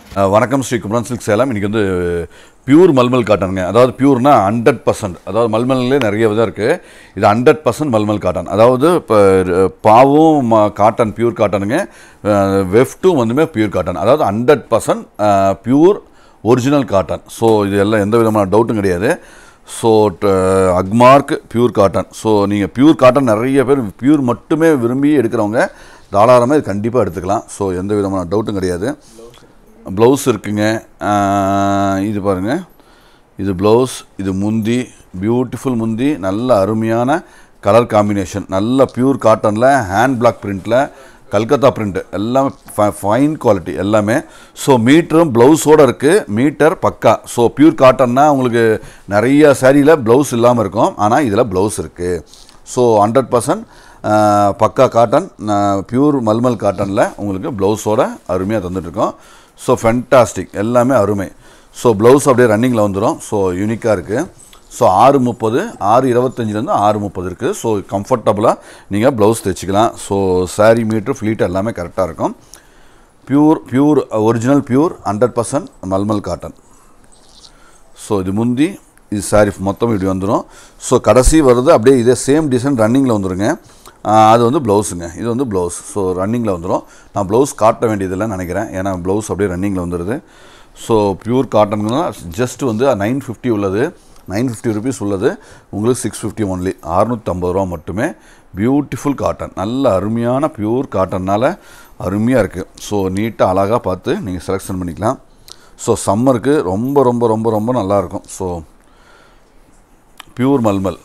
அஹ் வணக்கம் ஸ்ரீ குமரன் சில்க் சேலம் இன்றைக்கி வந்து பியூர் மல்மல் காட்டனுங்க அதாவது பியூர்னா ஹண்ட்ரட் பர்சன்ட் அதாவது மல்மல்லே நிறைய விதம் இருக்குது இது ஹண்ட்ரட் பர்சன்ட் மல்மல் காட்டன் அதாவது இப்போ பாவும் ம- காட்டன் பியூர் காட்டனுங்க வெஃப்ட்டும் வந்துமே பியூர் காட்டன் அதாவது hundred percent pure original cotton so இது எல்லாம் எந்த விதமான டவுட்டும் கிடையாது so Agmark pure cotton so நீங்கள் பியூர் காட்டன் நிறைய பேர் பியூர் மட்டுமே விரும்பி எடுக்கிறவங்க தாராளமாக இது கண்டிப்பாக எடுத்துக்கலாம் ஸோ எந்த விதமான டவுட்டும் கிடையாது ப்ளவுஸ் இருக்குங்க ஆஹ் இது பாருங்கள் இது ப்ளவுஸ் இது முந்தி பியூட்டிஃபுல் முந்தி நல்ல அருமையான கலர் காம்பினேஷன் நல்ல பியூர் காட்டனில் ஹேண்ட் பிளாக் பிரிண்டில் கல்கத்தா பிரிண்ட் எல்லாமே ஃபைன் குவாலிட்டி எல்லாமே ஸோ மீட்டரும் ப்ளவுஸோடு இருக்குது மீட்டர் பக்கா ஸோ பியூர் காட்டன்னா உங்களுக்கு நிறைய சாரியில் ப்ளவுஸ் இல்லாமல் இருக்கும் ஆனால் இதில் ப்ளவுஸ் இருக்குது ஸோ ஹண்ட்ரட் பர்சன்ட் பக்கா காட்டன் பியூர் மல்மல் காட்டனில் உங்களுக்கு ப்ளவுஸோட அருமையாக தந்துட்டுருக்கோம் ஸோ ஃபென்டாஸ்டிக் எல்லாமே அருமை ஸோ ப்ளவுஸ் அப்படியே ரன்னிங்கில் வந்துடும் ஸோ யூனிக்காக இருக்குது ஸோ ஆறு முப்பது ஆறு இருபத்தஞ்சிலேருந்து ஆறு முப்பது இருக்குது ஸோ கம்ஃபர்டபுளாக நீங்கள் ப்ளவுஸ் தைச்சிக்கலாம் ஸோ saree மீட்ரு ஃப்ளீட் எல்லாமே கரெக்டாக இருக்கும் pure pure original pure hundred percent mulmul cotton so இது முந்தி இது சாரி மொத்தம் இப்படி வந்துடும் ஸோ கடைசி வருது அப்படியே இதே சேம் டிசைன் ரன்னிங்கில் வந்துருங்க ஆஹ் அது வந்து ப்ளவுஸுங்க இது வந்து ப்ளவுஸ் ஸோ ரன்னிங்கில் வந்துடும் நான் ப்ளவுஸ் காட்ட வேண்டியதில்லைன்னு நினைக்கிறேன் ஏன்னா ப்ளவுஸ் அப்படியே ரன்னிங்கில் வந்துடுது ஸோ பியூர் காட்டனுங்கன்னா ஜஸ்ட் வந்து நைன் ஃபிஃப்டி உள்ளது நைன் ஃபிஃப்டி ருபீஸ் உள்ளது உங்களுக்கு சிக்ஸ் ஃபிஃப்டி ஒன்லி அறுநூற்றம்பது ரூபா மட்டுமே பியூட்டிஃபுல் காட்டன் நல்ல அருமையான பியூர் காட்டன்னால் அருமையாக இருக்குது ஸோ நீட்டாக அழகாக பார்த்து நீங்கள் செலெக்ஷன் பண்ணிக்கலாம் ஸோ சம்மருக்கு ரொம்ப ரொம்ப ரொம்ப ரொம்ப நல்லாயிருக்கும் so pure mulmul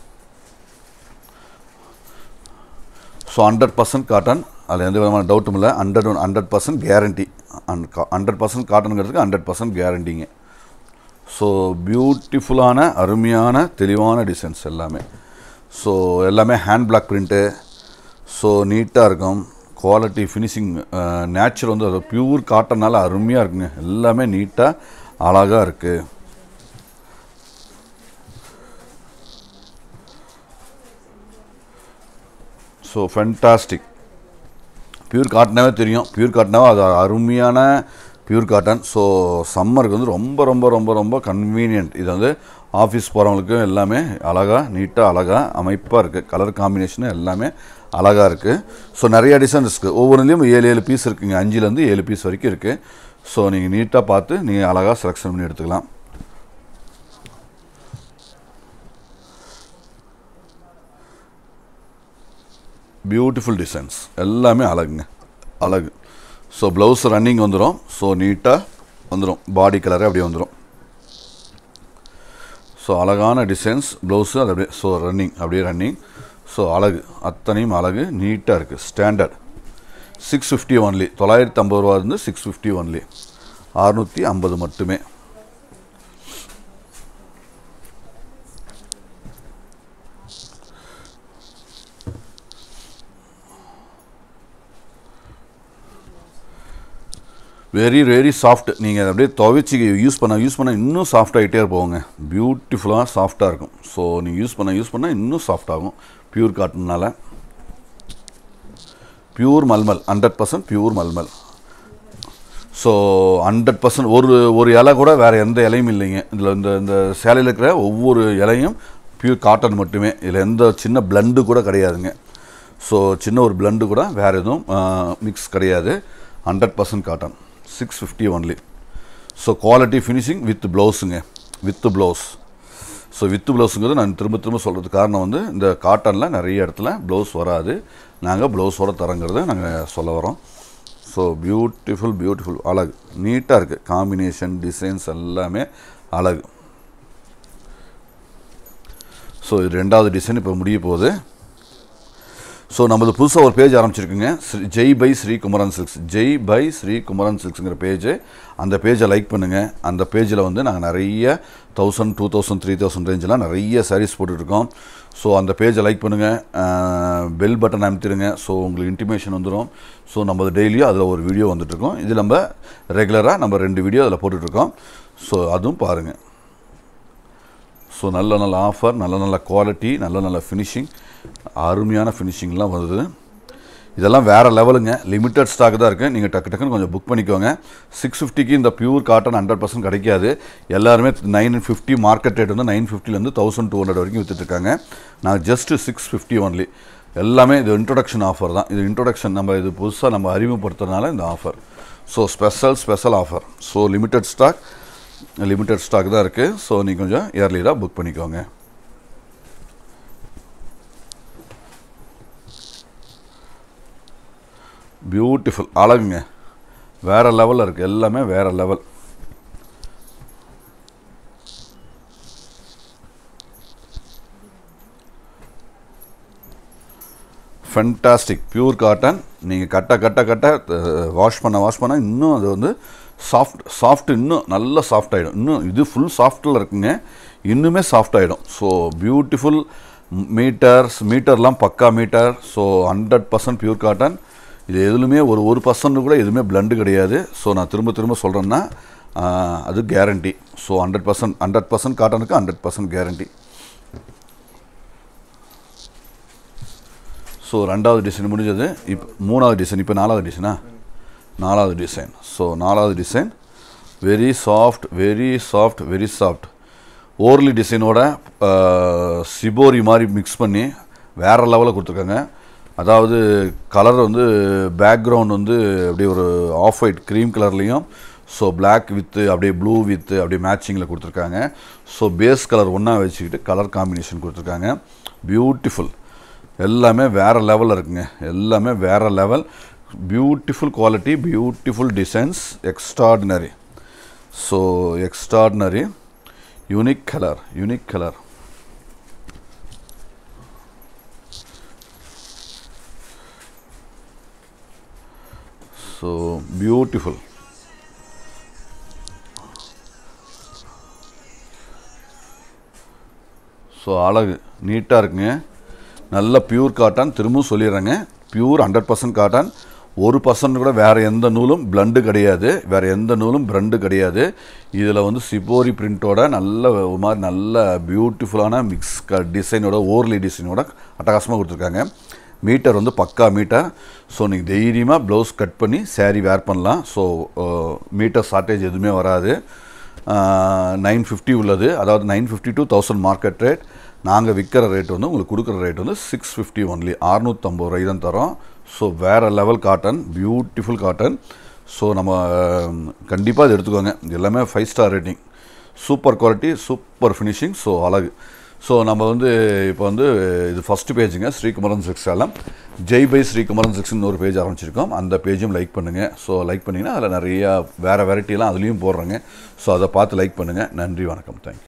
so hundred percent cotton அதில் எந்த விதமான டவுட்டும் இல்லை hundred hundred percent guarantee hundred percent காட்டனுங்கிறதுக்கு ஹண்ட்ரட் பர்சன்ட் கேரண்டிங்க ஸோ பியூட்டிஃபுல்லான அருமையான தெளிவான டிசைன்ஸ் எல்லாமே ஸோ எல்லாமே ஹேண்ட் பிளாக் பிரிண்ட்டு ஸோ நீட்டாக இருக்கும் குவாலிட்டி ஃபினிஷிங் நேச்சுரல் வந்து அது பியூர் காட்டனால் அருமையாக இருக்குங்க எல்லாமே நீட்டாக அழகாக இருக்குது ஸோ ஃபென்டாஸ்டிக் பியூர் காட்டனாவே தெரியும் பியூர் காட்டனாவே அது அருமையான பியூர் காட்டன் ஸோ சம்மருக்கு வந்து ரொம்ப ரொம்ப ரொம்ப ரொம்ப கன்வீனியன்ட் இது வந்து ஆஃபீஸ் போகிறவங்களுக்கு எல்லாமே அழகாக நீட்டாக அழகாக அமைப்பாக இருக்குது கலர் காம்பினேஷன் எல்லாமே அழகாக இருக்குது ஸோ நிறைய டிசைன் இருக்குது ஒவ்வொன்றுலேயும் ஏழு ஏழு பீஸ் இருக்குங்க அஞ்சுலேருந்து ஏழு பீஸ் வரைக்கும் இருக்குது ஸோ நீங்கள் நீட்டாக பார்த்து நீங்கள் அழகாக செலெக்ஷன் பண்ணி எடுத்துக்கலாம் பியூட்டிஃபுல் டிசைன்ஸ் எல்லாமே அழகுங்க அழகு ஸோ ப்ளவுஸ் ரன்னிங் வந்துடும் ஸோ நீட்டாக வந்துடும் பாடி கலரே அப்படியே வந்துடும் ஸோ அழகான டிசைன்ஸ் ப்ளவுஸு அது அப்படியே ஸோ ரன்னிங் அப்படியே ரன்னிங் ஸோ அழகு அத்தனையும் அழகு நீட்டாக இருக்குது ஸ்டாண்டர்ட் சிக்ஸ் ஃபிஃப்டி ஒன்லி தொள்ளாயிரத்தி ஐம்பது ரூபா இருந்து சிக்ஸ் ஃபிஃப்டி ஒன்லி அறுநூற்றி ஐம்பது மட்டுமே வெரி வெரி சாஃப்ட் நீங்கள் அப்படியே துவைச்சி யூஸ் பண்ண யூஸ் பண்ண இன்னும் சாஃப்ட் ஆகிட்டே போங்க பியூட்டிஃபுல்லாக சாஃப்டாக இருக்கும் ஸோ நீங்கள் யூஸ் பண்ண யூஸ் பண்ண இன்னும் சாஃப்ட் ஆகும் பியூர் காட்டன்னால pure mulmul hundred percent pure mulmul so hundred percent ஒரு ஒரு இலை கூட வேறு எந்த இலையும் இல்லைங்க இதில் இந்த இந்த சேலையில் இருக்கிற ஒவ்வொரு இலையும் பியூர் காட்டன் மட்டுமே இதில் எந்த சின்ன பிளண்டு கூட கிடையாதுங்க ஸோ சின்ன ஒரு பிளண்டு கூட வேறு எதுவும் மிக்ஸ் கிடையாது hundred percent cotton six fifty only so quality finishing with ப்ளவுஸுங்க வித் ப்ளவுஸ் ஸோ வித் ப்ளவுஸுங்கிறது நான் திரும்ப திரும்ப சொல்கிறதுக்கு காரணம் வந்து இந்த காட்டனில் நிறைய இடத்துல ப்ளவுஸ் வராது நாங்கள் ப்ளவுஸோட தரங்கிறத நாங்கள் சொல்ல வரோம் ஸோ பியூட்டிஃபுல் பியூட்டிஃபுல் அழகு நீட்டாக இருக்குது காம்பினேஷன் டிசைன்ஸ் எல்லாமே அழகு ஸோ இது ரெண்டாவது டிசைன் இப்போ முடிய போகுது ஸோ நம்மளது புதுசாக ஒரு பேஜ் ஆரம்பிச்சிருக்குங்க Sri Jai by Sri Kumaran silks Jai by Sri Kumaran சில்க்ஸுங்கிற பேஜ் அந்த பேஜை லைக் பண்ணுங்கள் அந்த பேஜில் வந்து நாங்கள் நிறைய thousand two thousand three thousand ரேஞ்செலாம் நிறைய சாரீஸ் போட்டுட்ருக்கோம் ஸோ அந்த பேஜை லைக் பண்ணுங்கள் பெல் பட்டன் அமுத்திடுங்க ஸோ உங்களுக்கு இன்டிமேஷன் வந்துடும் ஸோ நம்ம டெய்லியும் அதில் ஒரு வீடியோ வந்துட்டுருக்கோம் இது நம்ம ரெகுலராக நம்ம ரெண்டு வீடியோ அதில் போட்டுட்ருக்கோம் ஸோ அதுவும் பாருங்கள் ஸோ நல்ல நல்ல ஆஃபர் நல்ல நல்ல குவாலிட்டி நல்ல நல்ல ஃபினிஷிங் அருமையான ஃபினிஷிங்லாம் வருது இதெல்லாம் வேறு லெவலுங்க லிமிட்டட் ஸ்டாக் தான் இருக்குது நீங்கள் டக்கு டக்குன்னு கொஞ்சம் புக் பண்ணிக்கோங்க சிக்ஸ் ஃபிஃப்டிக்கு இந்த பியூர் காட்டன் ஹண்ட்ரட் பர்சன்ட் கிடைக்காது எல்லாருமே நைன் ஃபிஃப்டி மார்க்கெட் ரேட் வந்து நைன் ஃபிஃப்டிலேருந்து தௌசண்ட் டூ ஹண்ட்ரட் வரைக்கும் விற்றுட்ருக்காங்க நான் ஜஸ்ட்டு சிக்ஸ் ஃபிஃப்டி ஒன்லி எல்லாமே இது இன்ட்ரொடக்ஷன் ஆஃபர் தான் இது இன்ட்ரொடக்ஷன் நம்ம இது புதுசாக நம்ம அறிமுகப்படுத்துறதுனால இந்த offer so special special offer so limited stock limited stock தான் இருக்குது ஸோ நீங்கள் கொஞ்சம் இயர்லியாக புக் பண்ணிக்கோங்க பியூட்டிஃபுல் அழகுங்க வேறு லெவலில் இருக்குது எல்லாமே வேறு லெவல் ஃபென்டாஸ்டிக் பியூர் காட்டன் நீங்கள் கட்ட கட்ட கட்ட வாஷ் பண்ண வாஷ் பண்ண இன்னும் அது வந்து சாஃப்ட் சாஃப்ட் இன்னும் நல்லா சாஃப்ட் ஆகிடும் இன்னும் இது ஃபுல் சாஃப்டில் இருக்குங்க இன்னுமே சாஃப்ட் ஆகிடும் ஸோ பியூட்டிஃபுல் மீட்டர்ஸ் மீட்டர்லாம் பக்கா metre so hundred percent pure cotton இது எதுலுமே ஒரு ஒரு பர்சன்ட் கூட எதுவுமே பிளண்டு கிடையாது ஸோ நான் திரும்ப திரும்ப சொல்கிறேன்னா அது guarantee so hundred percent hundred percent காட்டனுக்கு ஹண்ட்ரட் பர்சன்ட் கேரண்டி ஸோ ரெண்டாவது டிசைன் முடிஞ்சது இப்போ மூணாவது டிசைன் இப்போ நாலாவது டிசைனா நாலாவது டிசைன் ஸோ நாலாவது design very soft very soft very soft ஓர்லி டிசைனோட சிபோரி மாதிரி மிக்ஸ் பண்ணி வேறு லெவலில் கொடுத்துருக்காங்க அதாவது கலர் வந்து பேக்ரவுண்ட் வந்து அப்படியே ஒரு ஆஃப் ஒயிட் க்ரீம் கலர்லேயும் ஸோ பிளாக் வித்து அப்படியே ப்ளூ வித்து அப்படியே மேட்சிங்கில் கொடுத்துருக்காங்க ஸோ பேஸ் கலர் ஒன்றா வச்சுக்கிட்டு கலர் காம்பினேஷன் கொடுத்துருக்காங்க பியூட்டிஃபுல் எல்லாமே வேறு லெவலில் இருக்குங்க எல்லாமே வேறு level beautiful quality beautiful designs extraordinary so extraordinary unique colour unique colour so beautiful so அழகு நீட்டாக இருக்குங்க நல்ல பியூர் காட்டன் திரும்பவும் சொல்லிடுறேங்க பியூர் ஹண்ட்ரட் பர்சன்ட் காட்டன் ஒரு பர்சன்ட் கூட வேறு எந்த நூலும் பிளண்டு கிடையாது வேறு எந்த நூலும் பிரண்டு கிடையாது இதில் வந்து சிபோரி பிரிண்ட்டோட நல்ல ஒரு மாதிரி நல்ல பியூட்டிஃபுல்லான மிக்ஸ் க டிசைனோட ஓர்லி டிசைனோட அட்டகாசமாக கொடுத்துருக்காங்க மீட்டர் வந்து பக்கா மீட்டர் ஸோ நீங்கள் தைரியமாக ப்ளவுஸ் கட் பண்ணி சேரீ வேர் பண்ணலாம் ஸோ மீட்டர் ஷார்ட்டேஜ் எதுவுமே வராது நைன் ஃபிஃப்டி உள்ளது அதாவது nine fifty two thousand market rate நாங்கள் விற்கிற ரேட் வந்து உங்களுக்கு கொடுக்குற ரேட் வந்து சிக்ஸ் ஃபிஃப்டி ஒன்லி அறுநூற்றம்பது ரூபாய் தான் தரோம் ஸோ வேறு level cotton beautiful cotton so நம்ம கண்டிப்பாக இது எடுத்துக்கோங்க இது எல்லாமே five star rating super quality super finishing so அழகு ஸோ நம்ம வந்து இப்போ வந்து இது ஃபஸ்ட்டு பேஜுங்க ஸ்ரீகுமரன் சிக்ஸ் சேலம் ஜெய் பை ஸ்ரீகுமரன் சிக்ஸ்னு ஒரு பேஜ் ஆரம்பிச்சிருக்கோம் அந்த பேஜும் லைக் பண்ணுங்கள் ஸோ லைக் பண்ணிங்கன்னா அதில் நிறையா வேறு வெரைட்டிலாம் அதுலேயும் போடுறேங்க ஸோ அதை பார்த்து லைக் பண்ணுங்கள் நன்றி வணக்கம் தேங்க்யூ